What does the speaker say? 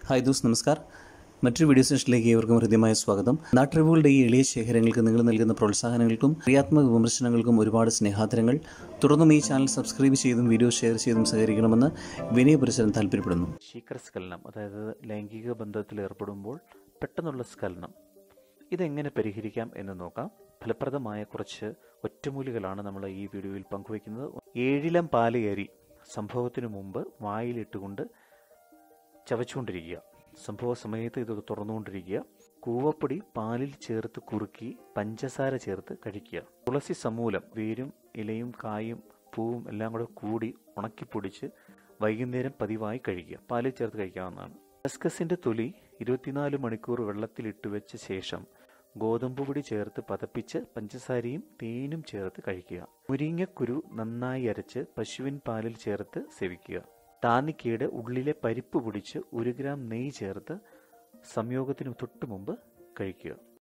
hi those നമസ്കാർ മറ്റൊരു video സെഷനിലേക്ക് ഏവർക്കും ഹൃദ്യമായ സ്വാഗതം നാട്ടറിവുകളുടെ ഈ എളിയ ശേഖരങ്ങൾക്ക് നിങ്ങൾ നൽകുന്ന പ്രോത്സാഹനങ്ങൾക്കും ക്രിയാത്മക വിമർശനങ്ങൾക്കും ഒരുപാട് സ്നേഹാദരങ്ങൾ തുടർന്നും ഈ ചാനൽ സബ്സ്ക്രൈബ് ചെയ്തും വീഡിയോ ഷെയർ ചെയ്തും സഹകരിക്കണമെന്ന് വിനയപുരസരം താല്പര്യപ്പെടുന്നു ശീഘ്രസ്ഖലനം അതായത് ലൈംഗിക ബന്ധത്തിൽ ഏർപ്പെടുമ്പോൾ പെട്ടെന്നുള്ള സ്ഖലനം ഇതെങ്ങനെ പരിഹരിക്കാം എന്ന് നോക്കാം ഫലപ്രദമായ കുറച്ച് ഒറ്റമൂലികളാണ് നമ്മൾ ഈ വീഡിയോയിൽ പങ്കുവയ്ക്കുന്നത് ഏഴിലം പാലയരി സംഭവത്തിനു മുമ്പ് വായിലിട്ടുകൊണ്ട് ചവച്ചുകൊണ്ടിരിക്കുക സംഭവ സമയത്ത് ഇത് തുറന്നുകൊണ്ടിരിക്കുക കൂവപ്പൊടി പാലിൽ ചേർത്ത് കുറുക്കി പഞ്ചസാര ചേർത്ത് കഴിക്കുക തുളസി സമൂലം വേരും ഇലയും കായും പൂവും എല്ലാം കൂടെ കൂടി ഉണക്കിപ്പൊടിച്ച് വൈകുന്നേരം പതിവായി കഴിക്കുക പാലിൽ ചേർത്ത് കഴിക്കാവുന്നതാണ് കസ്കസിന്റെ തൊലി ഇരുപത്തിനാല് മണിക്കൂർ വെള്ളത്തിലിട്ട് വെച്ച ശേഷം ഗോതമ്പ് പൊടി ചേർത്ത് പതപ്പിച്ച് പഞ്ചസാരയും തേനും ചേർത്ത് കഴിക്കുക മുരിങ്ങക്കുരു നന്നായി അരച്ച് പശുവിൻ പാലിൽ ചേർത്ത് സേവിക്കുക താന്നിക്കയുടെ ഉള്ളിലെ പരിപ്പ് പൊടിച്ച് ഒരു ഗ്രാം നെയ്യ് ചേർത്ത് സംയോഗത്തിന് തൊട്ടു മുമ്പ് കഴിക്കുക